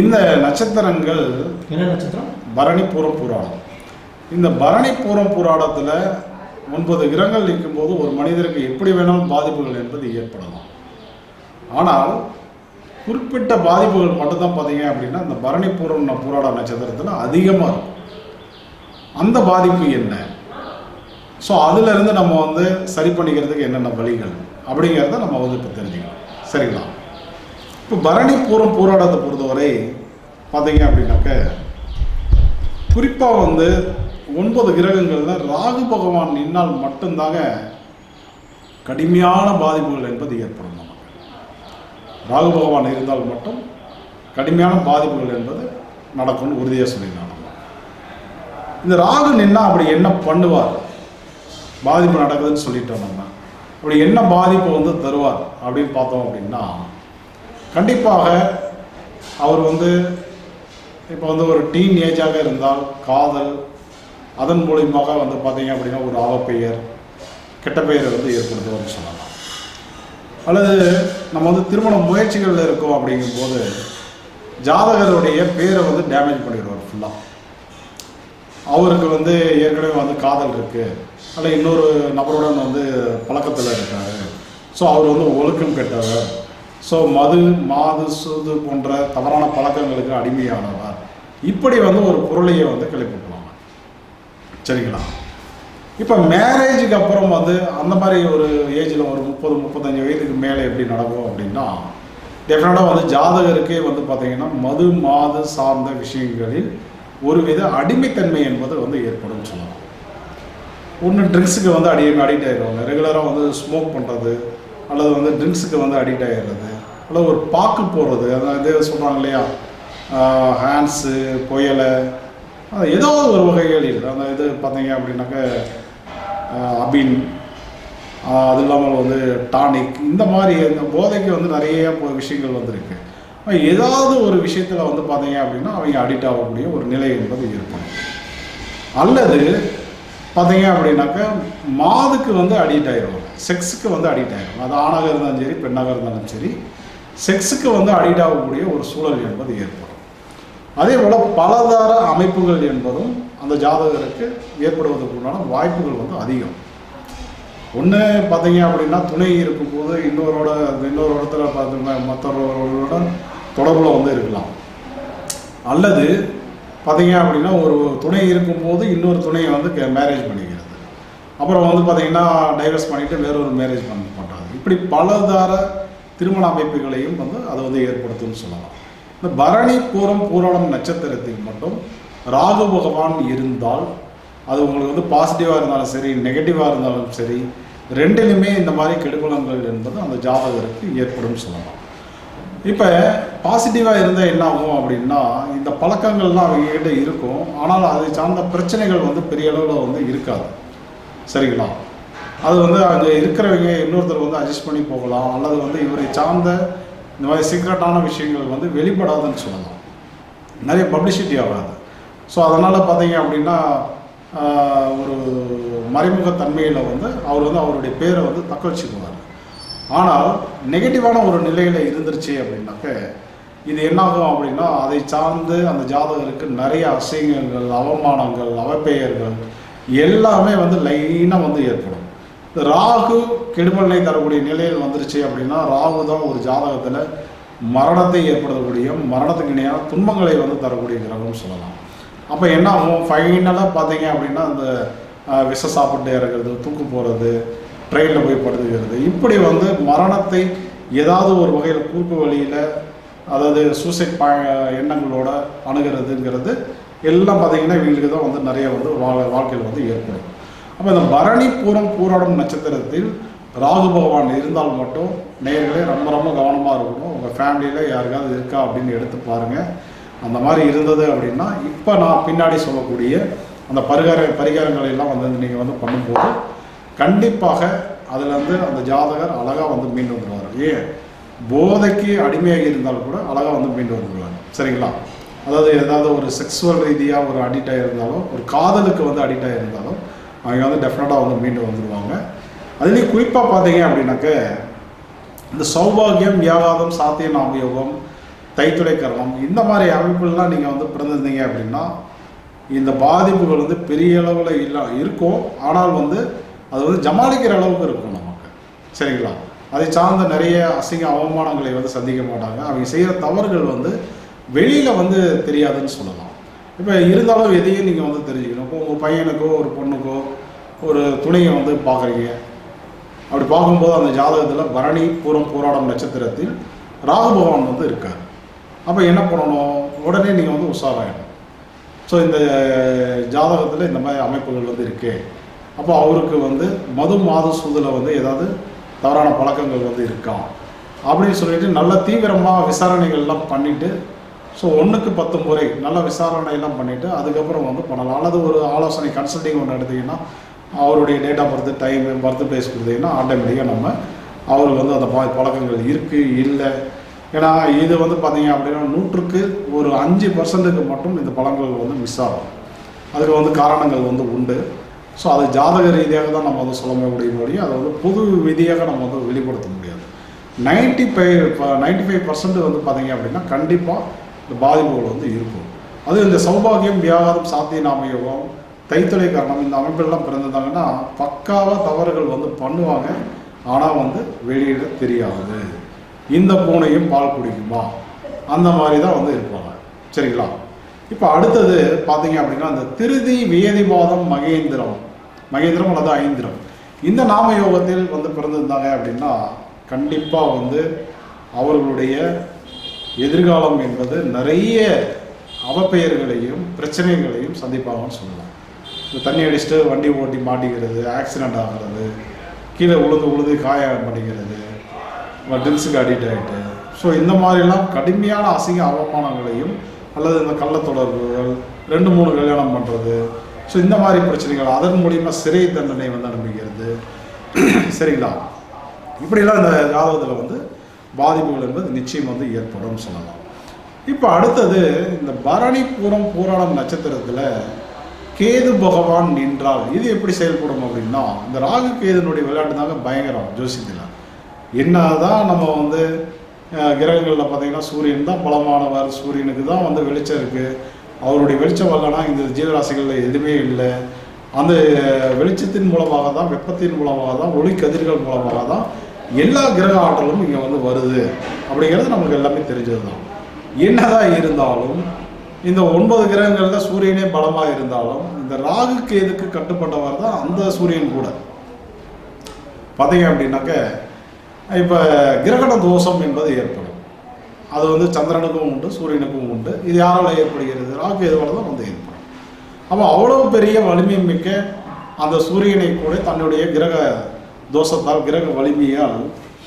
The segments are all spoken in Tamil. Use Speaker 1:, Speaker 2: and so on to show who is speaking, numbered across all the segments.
Speaker 1: இந்த நட்சத்திரங்கள்
Speaker 2: என்ன நட்சத்திரம்
Speaker 1: பரணி பூரம் பூராடம் இந்த பரணி பூரம் பூராடத்தில் ஒன்பது கிரகங்கள் நிற்கும்போது ஒரு மனிதருக்கு எப்படி வேணாலும் பாதிப்புகள் என்பது ஏற்படலாம் ஆனால் குறிப்பிட்ட பாதிப்புகள் மட்டும்தான் பார்த்தீங்க அப்படின்னா இந்த பரணி பூரம் பூராட நட்சத்திரத்தில் அதிகமாக இருக்கும் அந்த பாதிப்பு என்ன ஸோ அதிலிருந்து நம்ம வந்து சரி பண்ணிக்கிறதுக்கு என்னென்ன வழிகள் அப்படிங்கிறத நம்ம வந்து இப்போ தெரிஞ்சுக்கலாம் சரிங்களா இப்போ பரணி பூரம் பூராடத்தை பொறுத்தவரை பார்த்தீங்க அப்படின்னாக்க குறிப்பாக வந்து ஒன்பது கிரகங்கள்ல ராகு பகவான் நின்னால் மட்டும்தாங்க கடுமையான பாதிப்புகள் என்பது ஏற்படும் நமக்கு ராகு பகவான் இருந்தால் மட்டும் கடுமையான பாதிப்புகள் என்பது நடக்கும்னு உறுதியாக சொல்லிடலாம் நம்ம இந்த ராகு நின்னா அப்படி என்ன பண்ணுவார் பாதிப்பு நடக்குதுன்னு சொல்லிட்டோம் நம்ம அப்படி என்ன பாதிப்பு வந்து தருவார் அப்படின்னு பார்த்தோம் அப்படின்னா கண்டிப்பாக அவர் வந்து இப்போ வந்து ஒரு டீன் ஏஜாக இருந்தால் காதல் அதன் மூலியமாக வந்து பார்த்தீங்க அப்படின்னா ஒரு அவப்பெயர் கெட்ட பெயரை வந்து ஏற்படுத்துவார்னு சொல்லலாம் அல்லது நம்ம வந்து திருமண முயற்சிகளில் இருக்கோம் அப்படிங்கும்போது ஜாதகருடைய பேரை வந்து டேமேஜ் பண்ணிடுவார் ஃபுல்லாக அவருக்கு வந்து ஏற்கனவே வந்து காதல் இருக்கு அல்ல இன்னொரு நபருடன் வந்து பழக்கத்தில் இருக்காரு ஸோ அவர் வந்து ஒழுக்கம் கெட்டவர் ஸோ மது மாது சூது போன்ற தவறான பழக்கங்களுக்கு அடிமையானவர் இப்படி வந்து ஒரு பொருளையை வந்து கிளப்பிட்டுவாங்க சரிங்களா இப்போ மேரேஜுக்கு அப்புறம் வந்து அந்த மாதிரி ஒரு ஏஜில் ஒரு முப்பது முப்பத்தஞ்சு வயதுக்கு மேலே எப்படி நடக்கும் அப்படின்னா டெஃபினட்டாக வந்து ஜாதகருக்கே வந்து பார்த்தீங்கன்னா மது மாது சார்ந்த விஷயங்களில் ஒருவித அடிமைத்தன்மை என்பது வந்து ஏற்படும் சொல்லலாம் ஒன்று ட்ரிங்க்ஸுக்கு வந்து அடி அடிக்ட் ஆயிடுவாங்க ரெகுலராக வந்து ஸ்மோக் பண்ணுறது அல்லது வந்து ட்ரிங்க்ஸுக்கு வந்து அடிக்ட் ஆயிடுறது அல்லது ஒரு பாக்கு போடுறது அதான் இது சொல்கிறாங்க இல்லையா ஹேண்ட்ஸு புயலை அது ஏதோ ஒரு வகைகளில் அந்த இது பார்த்தீங்க அப்படின்னாக்க ஆஹ் அபின் ஆஹ் அது இல்லாமல் வந்து டானிக் இந்த மாதிரி இந்த போதைக்கு வந்து நிறைய இப்போ விஷயங்கள் வந்திருக்கு ஆனா ஏதாவது ஒரு விஷயத்தில் வந்து பார்த்தீங்க அப்படின்னா அவங்க அடிக்ட் ஆகக்கூடிய ஒரு நிலை என்பது ஏற்படும் அல்லது பார்த்தீங்க அப்படின்னாக்க மாதுக்கு வந்து அடிக்ட் ஆயிடுவாங்க செக்ஸுக்கு வந்து அடிக்ட் ஆயிடும் அது ஆணாக இருந்தாலும் சரி பெண்ணாக இருந்தாலும் சரி செக்ஸுக்கு வந்து அடிக்ட் ஆகக்கூடிய ஒரு சூழல் என்பது ஏற்படும் அதே போல் பலதார அமைப்புகள் என்பதும் அந்த ஜாதகருக்கு ஏற்படுவதற்கு உண்டான வாய்ப்புகள் வந்து அதிகம் ஒன்று பார்த்தீங்க அப்படின்னா துணை இருக்கும்போது இன்னொரோட இன்னொரு இடத்துல பார்த்தீங்கன்னா மற்றவர்களோட தொடர்பில் வந்து இருக்கலாம் அல்லது பார்த்தீங்க அப்படின்னா ஒரு துணை இருக்கும்போது இன்னொரு துணையை வந்து மேரேஜ் பண்ணிக்கிறது அப்புறம் வந்து பார்த்தீங்கன்னா டைவர்ஸ் பண்ணிட்டு வேறொரு மேரேஜ் பண்ண பண்ணுறாங்க இப்படி பலதார திருமண அமைப்புகளையும் வந்து அதை வந்து ஏற்படுத்தும்னு சொல்லலாம் இந்த பரணி பூரம் பூரணம் நட்சத்திரத்தில் மட்டும் ராகு பகவான் இருந்தால் அது உங்களுக்கு வந்து பாசிட்டிவாக இருந்தாலும் சரி நெகட்டிவாக இருந்தாலும் சரி ரெண்டிலுமே இந்த மாதிரி கெடுபலங்கள் என்பது அந்த ஜாதகருக்கு ஏற்படும் சொல்லலாம் இப்போ பாசிட்டிவாக இருந்தால் என்ன ஆகும் அப்படின்னா இந்த பழக்கங்கள்லாம் அவங்க கிட்ட இருக்கும் ஆனால் அதை சார்ந்த பிரச்சனைகள் வந்து பெரிய அளவில் வந்து இருக்காது சரிங்களா அது வந்து அங்கே இருக்கிறவங்க இன்னொருத்தர் வந்து அட்ஜஸ்ட் பண்ணி போகலாம் அல்லது வந்து இவரை சார்ந்த இந்த மாதிரி சீக்ரெட்டான விஷயங்கள் வந்து வெளிப்படாதுன்னு சொல்லலாம் நிறைய பப்ளிசிட்டி ஆகாது ஸோ அதனால் பார்த்தீங்க அப்படின்னா ஆஹ், ஒரு மறைமுகத்தன்மையில் வந்து அவர் வந்து அவருடைய பேரை வந்து தக்க வச்சுக்குவார் ஆனால் நெகட்டிவான ஒரு நிலையில் இருந்துருச்சு அப்படின்னாக்க இது என்னாகும் அப்படின்னா அதை சார்ந்து அந்த ஜாதகருக்கு நிறைய அசிங்கங்கள் அவமானங்கள் அவப்பெயர்கள் எல்லாமே வந்து லைனாக வந்து ஏற்படும் இந்த ராகு கெடுபலனை தரக்கூடிய நிலையில் வந்துருச்சு அப்படின்னா ராகு தான் ஒரு ஜாதகத்தில் மரணத்தை ஏற்படுத்தக்கூடிய மரணத்துக்கு இணையான துன்பங்களை வந்து தரக்கூடிய கிரகம் சொல்லலாம் அப்போ என்ன ஆகும் ஃபைனலாக பார்த்தீங்க அப்படின்னா அந்த அஹ், விஷ சாப்பிட்டு இறங்குறது தூக்கு போகிறது ட்ரெயினில் போய் படுத்துக்கிறது இப்படி வந்து மரணத்தை ஏதாவது ஒரு வகையில் குறுக்கு வழியில் அதாவது சூசைட் பா எண்ணங்களோட அணுகிறதுங்கிறது எல்லாம் பார்த்தீங்கன்னா இவங்களுக்கு தான் வந்து நிறைய வந்து வாழ் வாழ்க்கையில் வந்து ஏற்படும் அப்போ இந்த பரணி பூரம் பூராடம் நட்சத்திரத்தில் ராகு பகவான் இருந்தால் மட்டும் நேயர்களே ரொம்ப ரொம்ப கவனமாக இருக்கணும் உங்கள் ஃபேமிலியில் யாருக்காவது இருக்கா அப்படின்னு எடுத்து பாருங்கள் அந்த மாதிரி இருந்தது அப்படின்னா இப்போ நான் பின்னாடி சொல்லக்கூடிய அந்த பரிகார பரிகாரங்களை எல்லாம் வந்து நீங்கள் வந்து பண்ணும்போது கண்டிப்பாக அதில் வந்து அந்த ஜாதகர் அழகாக வந்து மீண்டு வந்துடுவார் ஏன் போதைக்கு அடிமையாக இருந்தால் கூட அழகாக வந்து மீண்டு வந்துடுவார் சரிங்களா அதாவது ஏதாவது ஒரு செக்ஸுவல் ரீதியாக ஒரு அடிக்ட் ஆகிருந்தாலும் ஒரு காதலுக்கு வந்து அடிக்ட் ஆகிருந்தாலும் அவங்க வந்து டெஃபினட்டாக வந்து மீண்டு வந்துடுவாங்க அதுலேயும் குறிப்பாக பார்த்தீங்க அப்படின்னாக்க இந்த சௌபாகியம் வியாகாதம் சாத்திய நாமயோகம் தைத்துளை கரணம் இந்த மாதிரி அமைப்புகள்லாம் நீங்கள் வந்து பிறந்திருந்தீங்க அப்படின்னா இந்த பாதிப்புகள் வந்து பெரிய அளவில் இல்லை இருக்கும் ஆனால் வந்து அது வந்து ஜமாளிக்கிற அளவுக்கு இருக்கும் நமக்கு சரிங்களா அதை சார்ந்த நிறைய அசிங்க அவமானங்களை வந்து சந்திக்க மாட்டாங்க அவங்க செய்கிற தவறுகள் வந்து வெளியில் வந்து தெரியாதுன்னு சொல்லலாம் இப்போ இருந்தாலும் எதையும் நீங்கள் வந்து தெரிஞ்சுக்கணும் இப்போ உங்கள் பையனுக்கோ ஒரு பொண்ணுக்கோ ஒரு துணையை வந்து பார்க்குறீங்க அப்படி பார்க்கும்போது அந்த ஜாதகத்தில் பரணி பூரம் போராடம் நட்சத்திரத்தில் ராகு பகவான் வந்து இருக்கார் அப்போ என்ன பண்ணணும் உடனே நீங்கள் வந்து உஷாராயிடணும் ஸோ இந்த ஜாதகத்தில் இந்த மாதிரி அமைப்புகள் வந்து இருக்கு அப்போ அவருக்கு வந்து மது மாது சூதில் வந்து ஏதாவது தவறான பழக்கங்கள் வந்து இருக்கா அப்படின்னு சொல்லிட்டு நல்ல தீவிரமாக விசாரணைகள்லாம் பண்ணிட்டு ஸோ ஒன்றுக்கு பத்து முறை நல்ல விசாரணையெல்லாம் பண்ணிவிட்டு அதுக்கப்புறம் வந்து பண்ணலாம் அல்லது ஒரு ஆலோசனை கன்சல்டிங் ஒன்று எடுத்தீங்கன்னா அவருடைய date of birth time birth place கொடுத்தீங்கன்னா ஆட்டோமேட்டிக்காக நம்ம அவருக்கு வந்து அந்த ப- பழக்கங்கள் இருக்குது இல்லை ஏன்னா இது வந்து பார்த்தீங்க அப்படின்னா நூற்றுக்கு ஒரு அஞ்சு பர்சன்ட்டுக்கு மட்டும் இந்த பழங்கள் வந்து மிஸ் ஆகும் அதுக்கு வந்து காரணங்கள் வந்து உண்டு ஸோ அது ஜாதக ரீதியாக தான் நம்ம வந்து சொல்ல முடியும் முடியும் அதை வந்து புது விதியாக நம்ம வந்து வெளிப்படுத்த முடியாது ninety five ninety five percent வந்து பார்த்தீங்க அப்படின்னா கண்டிப்பாக இந்த பாதிப்புகள் வந்து இருக்கும் அது இந்த சௌபாகியம் வியாபாரம் சாத்தியநாம யோகம் தைத்தொலை காரணம் இந்த அமைப்பெல்லாம் பிறந்திருந்தாங்கன்னா பக்காவாக தவறுகள் வந்து பண்ணுவாங்க ஆனால் வந்து வெளியிட தெரியாது இந்த பூனையும் பால் குடிக்குமா அந்த மாதிரி தான் வந்து இருப்பாங்க சரிங்களா இப்போ அடுத்தது பார்த்தீங்க அப்படின்னா இந்த திருதி வேதிபாதம் மகேந்திரம் மகேந்திரம் அல்லது ஐந்திரம் இந்த நாம யோகத்தில் வந்து பிறந்திருந்தாங்க அப்படின்னா கண்டிப்பாக வந்து அவர்களுடைய எதிர்காலம் என்பது நிறைய அவப்பெயர்களையும் பிரச்சனைகளையும் சந்திப்பாங்கன்னு சொல்லலாம் இந்த தண்ணி அடிச்சுட்டு வண்டி ஓட்டி மாட்டிக்கிறது ஆக்சிடெண்ட் ஆகிறது கீழே உழுந்து உழுது காயம் பண்ணிக்கிறது ட்ரிங்க்ஸுக்கு அடிக்ட் ஆகிட்டு ஸோ இந்த மாதிரிலாம் கடுமையான அசிங்க அவமானங்களையும் அல்லது இந்த கள்ள தொடர்புகள் ரெண்டு மூணு கல்யாணம் பண்ணுறது ஸோ இந்த மாதிரி பிரச்சனைகள் அதன் மூலியமா சிறை தண்டனை வந்து அனுபவிக்கிறது சரிங்களா இப்படிலாம் இந்த ஜாதகத்தில் வந்து பாதிப்புகள் என்பது நிச்சயம் வந்து ஏற்படும் சொல்லலாம் இப்போ அடுத்தது இந்த பரணி பூரம் பூராடம் நட்சத்திரத்தில் கேது பகவான் நின்றால் இது எப்படி செயல்படும் அப்படின்னா இந்த ராகு கேதுனுடைய விளையாட்டு தாங்க பயங்கரம் ஜோசியத்தில் என்னதான் நம்ம வந்து அஹ், கிரகங்களில் பார்த்தீங்கன்னா சூரியன் தான் பலமானவர் சூரியனுக்கு தான் வந்து வெளிச்சம் இருக்குது அவருடைய வெளிச்சம் வரலனா இந்த ஜீவராசிகளில் எதுவுமே இல்லை அந்த வெளிச்சத்தின் மூலமாக தான் வெப்பத்தின் மூலமாக தான் ஒளி கதிர்கள் மூலமாக தான் எல்லா கிரக ஆற்றலும் இங்கே வந்து வருது அப்படிங்கிறது நமக்கு எல்லாமே தெரிஞ்சது தான் என்னதான் இருந்தாலும் இந்த ஒன்பது கிரகங்களில் சூரியனே பலமாக இருந்தாலும் இந்த ராகு கேதுக்கு கட்டுப்பட்டவர் தான் அந்த சூரியன் கூட பார்த்தீங்க அப்படின்னாக்க இப்போ கிரகண தோஷம் என்பது ஏற்படும் அது வந்து சந்திரனுக்கும் உண்டு சூரியனுக்கும் உண்டு இது யாரால் ஏற்படுகிறது ராகு கேதுவால் தான் வந்து ஏற்படும் அப்போ அவ்வளோ பெரிய வலிமை மிக்க அந்த சூரியனை கூட தன்னுடைய கிரக தோஷத்தால் கிரக வலிமையால்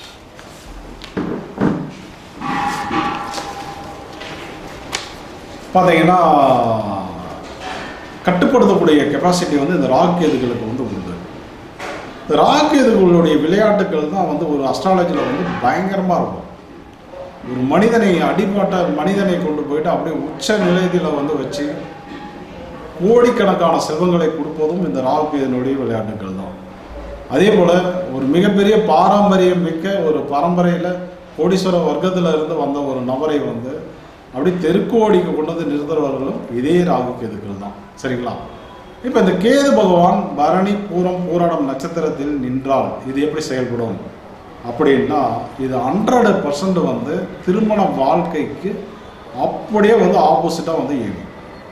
Speaker 1: பார்த்தீங்கன்னா கட்டுப்படுத்தக்கூடிய கெப்பாசிட்டி வந்து இந்த ராக்கேதுகளுக்கு வந்து உண்டு இந்த ராக்கேதுகளுடைய விளையாட்டுகள் தான் வந்து ஒரு அஸ்ட்ராலஜியில் வந்து பயங்கரமாக இருக்கும் ஒரு மனிதனை அடிப்பட்ட மனிதனை கொண்டு போயிட்டு அப்படியே உச்ச நிலையத்தில் வந்து வச்சு கோடிக்கணக்கான செல்வங்களை கொடுப்பதும் இந்த ராக்கேதனுடைய விளையாட்டுகள் தான் அதே போல் ஒரு மிகப்பெரிய பாரம்பரியம் மிக்க ஒரு பரம்பரையில் கோடீஸ்வர வர்க்கத்தில் இருந்து வந்த ஒரு நபரை வந்து அப்படி தெருக்கோடிக்கு கொண்டு வந்து நிறுத்துறவர்களும் இதே ராகு கேதுக்கள் தான் சரிங்களா இப்போ இந்த கேது பகவான் பரணி பூரம் பூராடம் நட்சத்திரத்தில் நின்றால் இது எப்படி செயல்படும் அப்படின்னா இது ஹண்ட்ரட் பர்சன்ட் வந்து திருமண வாழ்க்கைக்கு அப்படியே வந்து ஆப்போசிட்டாக வந்து இயங்கும்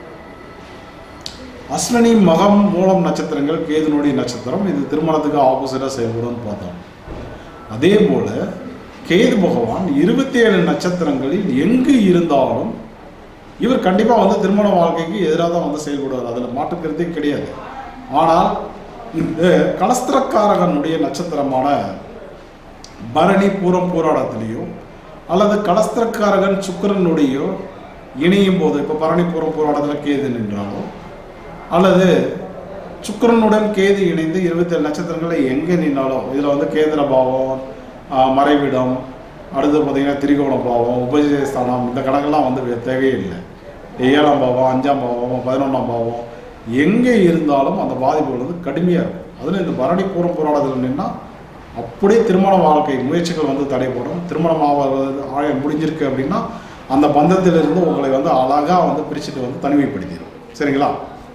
Speaker 1: அஸ்வினி மகம் மூலம் நட்சத்திரங்கள் கேதுனுடைய நட்சத்திரம் இது திருமணத்துக்கு ஆப்போசிட்டாக செயல்படும்னு பார்த்தோம் அதே போல கேது பகவான் இருபத்தி ஏழு நட்சத்திரங்களில் எங்கு இருந்தாலும் இவர் கண்டிப்பாக வந்து திருமண வாழ்க்கைக்கு எதிராக தான் வந்து செயல்படுவார் அதில் மாற்றுக்கிறதே கிடையாது ஆனால் இந்த கலஸ்திரக்காரகனுடைய நட்சத்திரமான பரணி பூரம் போராட்டத்திலேயோ அல்லது கலஸ்திரக்காரகன் சுக்கிரனுடையோ இணையும் போது இப்போ பரணி பூரம் போராட்டத்தில் கேது நின்றாலோ அல்லது சுக்கிரனுடன் கேது இணைந்து இருபத்தேழு நட்சத்திரங்களில் எங்கே நின்னாலும் இதில் வந்து கேந்திர பாவம் ஆஹ், மறைவிடம் அடுத்து பார்த்தீங்கன்னா திரிகோண பாவம் உபஜயஸ்தானம் இந்த கணக்கெல்லாம் வந்து வே- தேவையே இல்லை ஏழாம் பாவம் அஞ்சாம் பாவம் பதினொன்றாம் பாவம் எங்கே இருந்தாலும் அந்த பாதிப்புகள் வந்து கடுமையாக இருக்கும் அதில் இந்த பரணி பூரம் போராட்டத்தில் நின்னா அப்படியே திருமண வாழ்க்கை முயற்சிகள் வந்து தடைப்படும் திருமணம் ஆவது ஆய முடிஞ்சிருக்கு அப்படின்னா அந்த பந்தத்திலிருந்து உங்களை வந்து அழகாக வந்து பிரிச்சுட்டு வந்து தனிமைப்படுத்திடும் சரிங்களா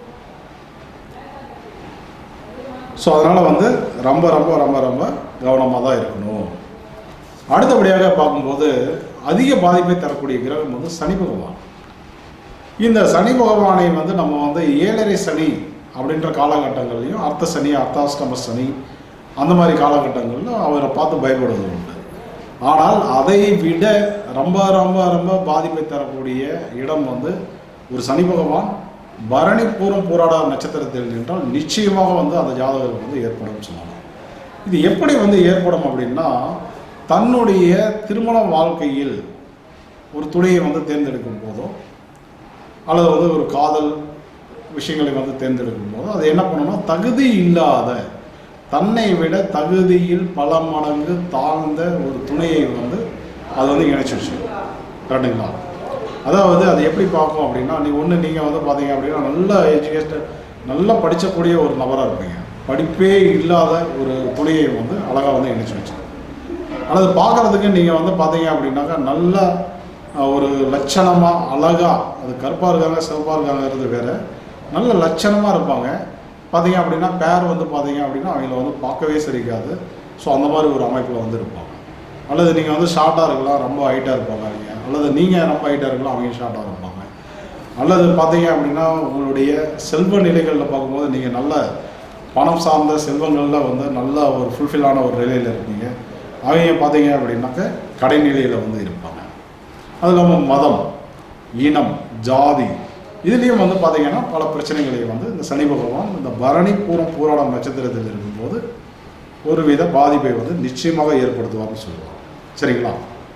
Speaker 1: ஸோ அதனால் வந்து ரொம்ப ரொம்ப ரொம்ப ரொம்ப கவனமாக தான் இருக்கணும் அடுத்தபடியாக பார்க்கும்போது அதிக பாதிப்பை தரக்கூடிய கிரகம் வந்து சனி பகவான் இந்த சனி பகவானை வந்து நம்ம வந்து ஏழரை சனி அப்படின்ற காலகட்டங்கள்லையும் அர்த்த சனி அர்த்தாஷ்டம சனி அந்த மாதிரி காலகட்டங்களில் அவரை பார்த்து பயப்படுவது உண்டு ஆனால் அதை விட ரொம்ப ரொம்ப ரொம்ப பாதிப்பை தரக்கூடிய இடம் வந்து ஒரு சனி பகவான் பரணி பூரம் போராட நட்சத்திரத்தில் நின்றால் நிச்சயமாக வந்து அந்த ஜாதகருக்கு வந்து ஏற்படும் சொல்லலாம் இது எப்படி வந்து ஏற்படும் அப்படின்னா தன்னுடைய திருமண வாழ்க்கையில் ஒரு துணையை வந்து தேர்ந்தெடுக்கும் போதோ அல்லது வந்து ஒரு காதல் விஷயங்களை வந்து தேர்ந்தெடுக்கும் போது அது என்ன பண்ணணும்னா தகுதி இல்லாத தன்னை விட தகுதியில் பல மடங்கு தாழ்ந்த ஒரு துணையை வந்து அது வந்து இணைச்சி வச்சிடும் கரெக்டுங்களா அதாவது அது எப்படி பார்க்கும் அப்படின்னா நீ ஒன்று நீங்கள் வந்து பார்த்தீங்க அப்படின்னா நல்ல எஜுகேஷன் நல்லா படிச்சக்கூடிய ஒரு நபராக இருப்பீங்க படிப்பே இல்லாத ஒரு துணையை வந்து அழகாக வந்து இணைச்சி வச்சிடும் அல்லது பார்க்குறதுக்கு நீங்கள் வந்து பார்த்தீங்க அப்படின்னாக்கா நல்ல அஹ், ஒரு லட்சணமாக அழகாக அது கருப்பாக இருக்காங்க சிவப்பாக இருக்காங்கிறது வேற நல்ல லட்சணமாக இருப்பாங்க பார்த்தீங்க அப்படின்னா பேர் வந்து பார்த்தீங்க அப்படின்னா அவங்கள வந்து பார்க்கவே சரிக்காது ஸோ அந்த மாதிரி ஒரு அமைப்பில் வந்து இருப்பாங்க அல்லது நீங்கள் வந்து ஷார்ட்டாக இருக்கலாம் ரொம்ப ஹைட்டாக இருப்பாங்க அவங்க அல்லது நீங்கள் ரொம்ப ஹைட்டாக இருக்கலாம் அவங்க ஷார்ட்டாக இருப்பாங்க அல்லது பார்த்தீங்க அப்படின்னா உங்களுடைய செல்வ நிலைகளில் பார்க்கும்போது நீங்கள் நல்ல பணம் சார்ந்த செல்வங்களில் வந்து நல்ல ஒரு ஃபுல்ஃபில்லான ஒரு நிலையில் இருப்பீங்க அவங்க பார்த்தீங்க அப்படின்னாக்க கடைநிலையில் வந்து இருப்பாங்க அது இல்லாமல் மதம் இனம் ஜாதி இதுலேயும் வந்து பார்த்தீங்கன்னா பல பிரச்சனைகளை வந்து இந்த சனி பகவான் இந்த பரணி பூரம் பூராடம் நட்சத்திரத்தில் இருக்கும்போது ஒருவித பாதிப்பை வந்து நிச்சயமாக ஏற்படுத்துவார்னு சொல்லுவாங்க சரிங்களா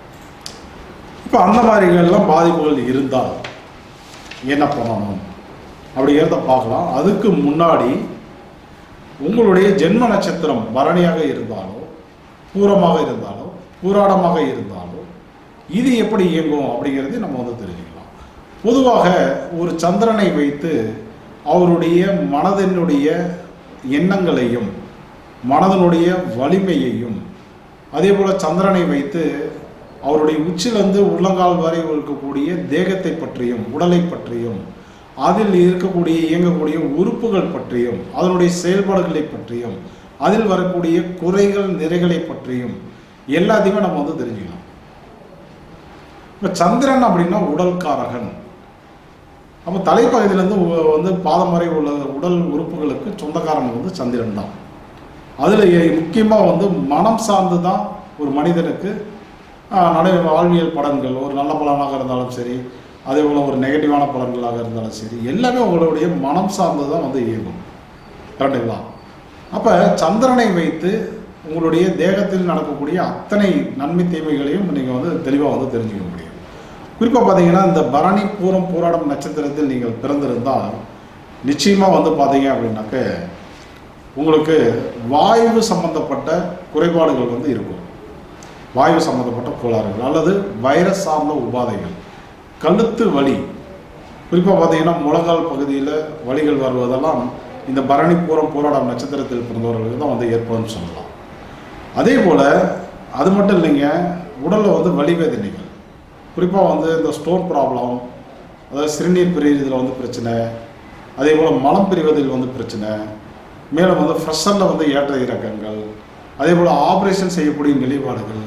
Speaker 1: இப்போ அந்த மாதிரிகள்லாம் பாதிப்புகள் இருந்தால் என்ன பண்ணணும் அப்படிங்கிறத பார்க்கலாம் அதுக்கு முன்னாடி உங்களுடைய ஜென்ம நட்சத்திரம் பரணியாக இருந்தாலோ பூரமாக இருந்தாலோ பூராடமாக இருந்தாலோ இது எப்படி இயங்கும் அப்படிங்கிறதை நம்ம வந்து தெரிஞ்சுக்கலாம் பொதுவாக ஒரு சந்திரனை வைத்து அவருடைய மனதினுடைய எண்ணங்களையும் மனதனுடைய வலிமையையும் அதே போல் சந்திரனை வைத்து அவருடைய உச்சிலிருந்து உள்ளங்கால் வரை இருக்கக்கூடிய தேகத்தை பற்றியும் உடலை பற்றியும் அதில் இருக்கக்கூடிய இயங்கக்கூடிய உறுப்புகள் பற்றியும் அதனுடைய செயல்பாடுகளை பற்றியும் அதில் வரக்கூடிய குறைகள் நிறைகளை பற்றியும் எல்லாத்தையுமே நம்ம வந்து தெரிஞ்சுக்கலாம் இப்போ சந்திரன் அப்படின்னா உடல்காரகன் அப்போ தலைப்பகுதியிலேருந்து உ- வந்து பாதம் வரை உள்ள உடல் உறுப்புகளுக்கு சொந்தக்காரன் வந்து சந்திரன் தான் அதில் முக்கியமாக வந்து மனம் சார்ந்து தான் ஒரு மனிதனுக்கு ஆஹ், நடை வாழ்வியல் பலன்கள் ஒரு நல்ல பலனாக இருந்தாலும் சரி அதே போல் ஒரு நெகட்டிவான பலன்களாக இருந்தாலும் சரி எல்லாமே உங்களுடைய மனம் சார்ந்து தான் வந்து இயங்கும் கரெக்டுங்களா அப்போ சந்திரனை வைத்து உங்களுடைய தேகத்தில் நடக்கக்கூடிய அத்தனை நன்மை தீமைகளையும் நீங்கள் வந்து தெளிவாக வந்து தெரிஞ்சுக்க முடியும் குறிப்பாக பார்த்தீங்கன்னா இந்த பரணி பூரம் போராடும் நட்சத்திரத்தில் நீங்கள் பிறந்திருந்தால் நிச்சயமாக வந்து பார்த்தீங்க அப்படின்னாக்க உங்களுக்கு வாயு சம்பந்தப்பட்ட குறைபாடுகள் வந்து இருக்கும் வாயு சம்பந்தப்பட்ட கோளாறுகள் அல்லது வைரஸ் சார்ந்த உபாதைகள் கழுத்து வலி குறிப்பாக பார்த்தீங்கன்னா முழங்கால் பகுதியில் வலிகள் வருவதெல்லாம் இந்த பரணி பூரம் போராடம் நட்சத்திரத்தில் பிறந்தவர்களுக்கு தான் வந்து ஏற்படும்னு சொல்லலாம் அதே போல் அது மட்டும் இல்லைங்க உடலில் வந்து வலி வேதனைகள் குறிப்பாக வந்து இந்த ஸ்டோன் ப்ராப்ளம் அதாவது சிறுநீர் பிரிவதில் வந்து பிரச்சனை அதே போல் மலம் பிரிவதில் வந்து பிரச்சனை மேலும் வந்து ஃப்ரெஷரில் வந்து ஏற்ற இறக்கங்கள் அதே போல் ஆப்ரேஷன் செய்யக்கூடிய நிலைப்பாடுகள்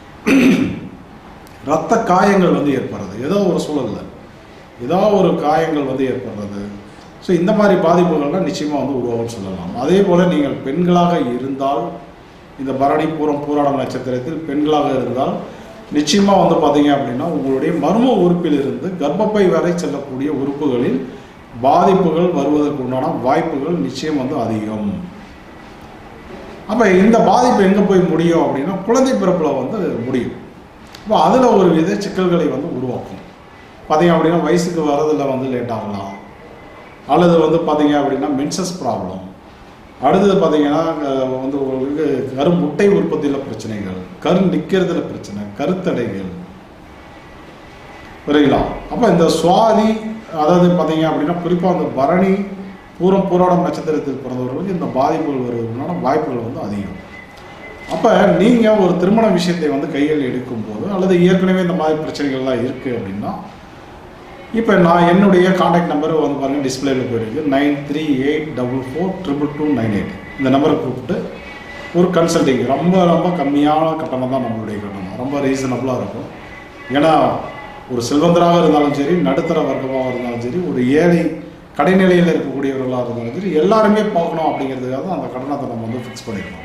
Speaker 1: இரத்த காயங்கள் வந்து ஏற்படுறது ஏதோ ஒரு சூழல்ல ஏதோ ஒரு காயங்கள் வந்து ஏற்படுறது ஸோ இந்த மாதிரி பாதிப்புகள்லாம் நிச்சயமாக வந்து உருவாகும் சொல்லலாம் அதே போல் நீங்கள் பெண்களாக இருந்தால் இந்த பரணி பூரம் பூராடம் நட்சத்திரத்தில் பெண்களாக இருந்தால் நிச்சயமாக வந்து பார்த்தீங்க அப்படின்னா உங்களுடைய மர்ம உறுப்பிலிருந்து கர்ப்பப்பை வரை செல்லக்கூடிய உறுப்புகளில் பாதிப்புகள் வருவதற்கு உண்டான வாய்ப்புகள் நிச்சயம் வந்து அதிகம் அப்போ இந்த பாதிப்பு எங்கே போய் முடியும் அப்படின்னா குழந்தை பிறப்பில் வந்து முடியும் அப்போ அதில் ஒரு வித சிக்கல்களை வந்து உருவாக்கும் பார்த்தீங்க அப்படின்னா வயசுக்கு வரதில் வந்து லேட் ஆகலாம் அல்லது வந்து பார்த்தீங்க அப்படின்னா மென்சஸ் ப்ராப்ளம் அடுத்தது பார்த்தீங்கன்னா அஹ், வந்து உங்களுக்கு கரு முட்டை உற்பத்தியில் பிரச்சனைகள் கரு நிற்கிறதுல பிரச்சனை கருத்தடைகள் புரியுங்களா அப்போ இந்த சுவாதி அதாவது பார்த்தீங்க அப்படின்னா குறிப்பாக அந்த பரணி பூரம் பூராடம் நட்சத்திரத்தில் பிறந்தவர்களுக்கு இந்த பாதிப்புகள் வருவதற்கான வாய்ப்புகள் வந்து அதிகம் அப்போ நீங்கள் ஒரு திருமண விஷயத்தை வந்து கையில் எடுக்கும்போது அல்லது ஏற்கனவே இந்த மாதிரி பிரச்சனைகள்லாம் இருக்குது அப்படின்னா இப்போ நான் என்னுடைய காண்டாக்ட் நம்பர் வந்து பாருங்கள் டிஸ்பிளேல போயிருக்கு nine three eight double four triple two nine eight இந்த நம்பரை கூப்பிட்டு ஒரு கன்சல்டிங் ரொம்ப ரொம்ப கம்மியான கட்டணம் தான் நம்மளுடைய கட்டணம் ரொம்ப ரீசனபுளாக இருக்கும் ஏன்னா ஒரு செல்வந்தராக இருந்தாலும் சரி நடுத்தர வர்க்கமாக இருந்தாலும் சரி ஒரு ஏழை கடைநிலையில் இருக்கக்கூடியவர்களாக இருந்தாலும் சரி எல்லாருமே பார்க்கணும் அப்படிங்கிறதுக்காக தான் அந்த கட்டணத்தை நம்ம வந்து ஃபிக்ஸ் பண்ணியிருக்கோம்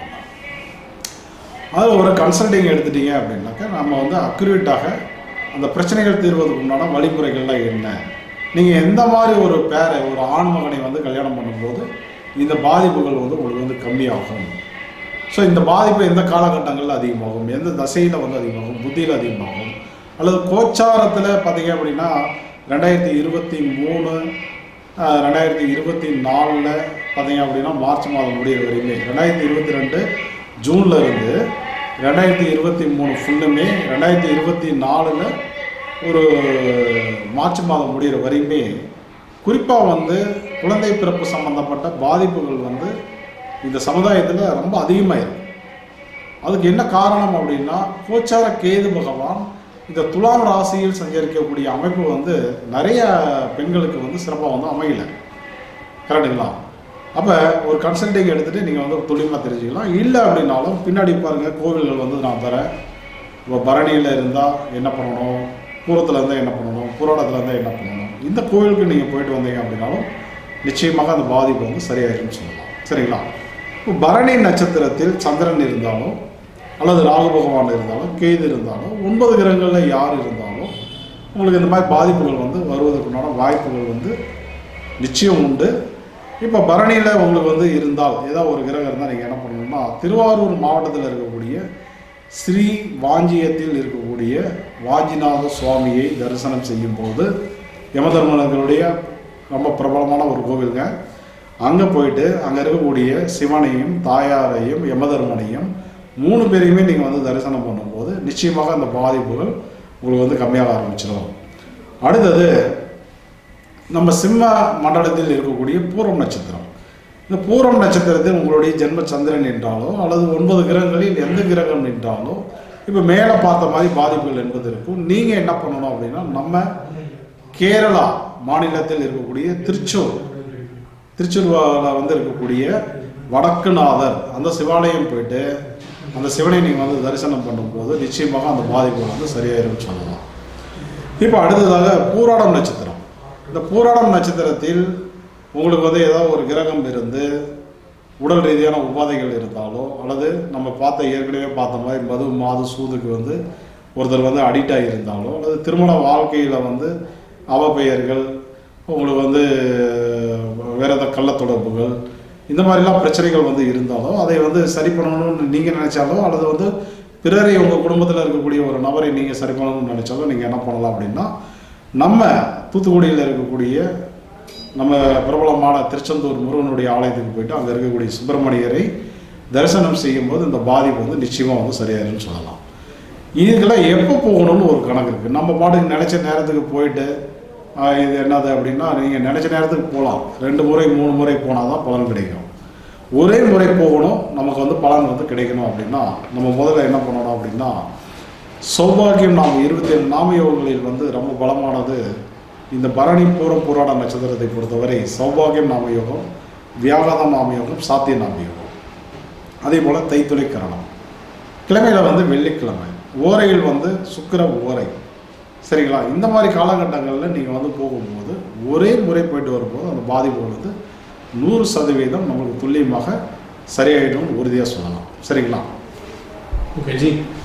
Speaker 1: அதில் ஒரு கன்சல்டிங் எடுத்துட்டீங்க அப்படின்னாக்கா நம்ம வந்து அக்யூரேட்டாக அந்த பிரச்சனைகள் தீர்வதற்கு உண்டான வழிமுறைகள்லாம் என்ன நீங்கள் எந்த மாதிரி ஒரு பேரை ஒரு ஆண் மகனை வந்து கல்யாணம் பண்ணும்போது இந்த பாதிப்புகள் வந்து உங்களுக்கு வந்து கம்மியாகும் ஸோ இந்த பாதிப்பு எந்த காலகட்டங்களில் அதிகமாகும் எந்த தசையில் வந்து அதிகமாகும் புத்தியில் அதிகமாகும் அல்லது கோச்சாரத்தில் பார்த்தீங்க அப்படின்னா ரெண்டாயிரத்தி இருபத்தி மூணு ஆஹ், ரெண்டாயிரத்தி இருபத்தி நாலில் பார்த்தீங்க அப்படின்னா மார்ச் மாதம் முடிகிற வரையுமே ரெண்டாயிரத்தி இருபத்தி ரெண்டு ஜூனில் இருந்து ரெண்டாயிரத்தி இருபத்தி மூணு ஃபுல்லுமே ரெண்டாயிரத்தி இருபத்தி நாலில் ஒரு மார்ச் மாதம் முடிகிற வரையுமே குறிப்பாக வந்து குழந்தை பிறப்பு சம்பந்தப்பட்ட பாதிப்புகள் வந்து இந்த சமுதாயத்தில் ரொம்ப அதிகமாயிருக்கு அதுக்கு என்ன காரணம் அப்படின்னா கோச்சார கேது பகவான் இந்த துலாம் ராசியில் சஞ்சரிக்கக்கூடிய அமைப்பு வந்து நிறைய பெண்களுக்கு வந்து சிறப்பாக வந்து அமையல கரெக்டுங்களா அப்போ ஒரு கன்சல்டிங் எடுத்துகிட்டு நீங்கள் வந்து துல்லியமாக தெரிஞ்சுக்கலாம் இல்லை அப்படின்னாலும் பின்னாடி பாருங்கள் கோவில்கள் வந்து நான் தரேன் இப்போ பரணியில் இருந்தால் என்ன பண்ணணும் பூரத்தில் இருந்தால் என்ன பண்ணணும் புராணத்தில் இருந்தால் என்ன பண்ணணும் இந்த கோவிலுக்கு நீங்கள் போயிட்டு வந்தீங்க அப்படின்னாலும் நிச்சயமாக அந்த பாதிப்பு வந்து சரியாயிரும்னு சொல்லலாம் சரிங்களா இப்போ பரணி நட்சத்திரத்தில் சந்திரன் இருந்தாலும் அல்லது ராகு பகவான் இருந்தாலும் கேது இருந்தாலும் ஒன்பது கிரகங்களில் யார் இருந்தாலும் உங்களுக்கு இந்த மாதிரி பாதிப்புகள் வந்து வருவதற்குண்டான வாய்ப்புகள் வந்து நிச்சயம் உண்டு இப்போ பரணியில் உங்களுக்கு வந்து இருந்தால் ஏதோ ஒரு கிரகம் இருந்தால் நீங்கள் என்ன பண்ணணும்னா திருவாரூர் மாவட்டத்தில் இருக்கக்கூடிய ஸ்ரீ வாஞ்சியத்தில் இருக்கக்கூடிய வாஞ்சிநாத சுவாமியை தரிசனம் செய்யும் போது யமதர்மனர்களுடைய ரொம்ப பிரபலமான ஒரு கோவிலுங்க அங்கே போயிட்டு அங்கே இருக்கக்கூடிய சிவனையும் தாயாரையும் யமதர்மனையும் மூணு பேரையுமே நீங்கள் வந்து தரிசனம் பண்ணும்போது நிச்சயமாக அந்த பாதிப்புகள் உங்களுக்கு வந்து கம்மியாக ஆரம்பிச்சிடும் அடுத்தது நம்ம சிம்ம மண்டலத்தில் இருக்கக்கூடிய பூரம் நட்சத்திரம் இந்த பூரம் நட்சத்திரத்தில் உங்களுடைய ஜென்ம சந்திரன் நின்றாலோ அல்லது ஒன்பது கிரகங்களில் எந்த கிரகம் நின்றாலோ இப்போ மேலே பார்த்த மாதிரி பாதிப்புகள் என்பது இருக்கும் நீங்கள் என்ன பண்ணணும் அப்படின்னா நம்ம கேரளா மாநிலத்தில் இருக்கக்கூடிய திருச்சூர் திருச்சூர்ல வந்து இருக்கக்கூடிய வடக்குநாதர் அந்த சிவாலயம் போயிட்டு அந்த சிவனை நீங்கள் வந்து தரிசனம் பண்ணும்போது நிச்சயமாக அந்த பாதிப்பு வந்து சரியாயிரும் சொல்லலாம் இப்போ அடுத்ததாக பூராடம் நட்சத்திரம் இந்த பூராடம் நட்சத்திரத்தில் உங்களுக்கு வந்து ஏதோ ஒரு கிரகம் இருந்து உடல் ரீதியான உபாதைகள் இருந்தாலோ அல்லது நம்ம பார்த்த ஏற்கனவே பார்த்த மாதிரி மது மாது சூதுக்கு வந்து ஒருத்தர் வந்து அடிக்ட் ஆகியிருந்தாலோ அல்லது திருமண வாழ்க்கையில் வந்து அவப்பெயர்கள் உங்களுக்கு வந்து வேற ஏதாவது கள்ள தொடர்புகள் இந்த மாதிரிலாம் பிரச்சனைகள் வந்து இருந்தாலோ அதை வந்து சரி பண்ணணும்னு நீங்கள் நினைச்சாலோ அல்லது வந்து பிறரை உங்கள் குடும்பத்தில் இருக்கக்கூடிய ஒரு நபரை நீங்கள் சரி பண்ணணும்னு நினைச்சாலோ நீங்கள் என்ன பண்ணலாம் அப்படின்னா நம்ம தூத்துக்குடியில் இருக்கக்கூடிய நம்ம பிரபலமான திருச்செந்தூர் முருகனுடைய ஆலயத்துக்கு போயிட்டு அங்கே இருக்கக்கூடிய சுப்பிரமணியரை தரிசனம் செய்யும்போது இந்த பாதிப்பு வந்து நிச்சயமாக வந்து சரியாயிருன்னு சொல்லலாம் இதுக்கெல்லாம் எப்போ போகணும்னு ஒரு கணக்கு இருக்குது நம்ம பாட்டுக்கு நினச்ச நேரத்துக்கு போயிட்டு ஆஹ், இது என்னது அப்படின்னா நீங்கள் நினச்ச நேரத்துக்கு போகலாம் ரெண்டு முறை மூணு முறை போனால் தான் பலன் கிடைக்கும் ஒரே முறை போகணும் நமக்கு வந்து பலன் வந்து கிடைக்கணும் அப்படின்னா நம்ம முதல்ல என்ன பண்ணணும் அப்படின்னா சௌபாகியம் நாம் இருபத்தி ஏழு நாமயோகங்களில் வந்து ரொம்ப பலமானது இந்த பரணி பூரம் புராண நட்சத்திரத்தை பொறுத்தவரை சௌபாகியம் நாமயோகம் வியாகாதம் நாமயோகம் சாத்திய நாமயோகம் அதே போல் தைத்துளை கரணம் கிழமையில் வந்து வெள்ளிக்கிழமை ஓரையில் வந்து சுக்கிர ஓரை சரிங்களா இந்த மாதிரி காலகட்டங்களில் நீங்கள் வந்து போகும்போது ஒரே முறை போயிட்டு வரும்போது அந்த பாதிப்புகள் வந்து நூறு சதவீதம் நம்மளுக்கு துல்லியமாக சரியாயிடும்னு உறுதியாக சொல்லலாம் சரிங்களா
Speaker 2: ஓகே ஜி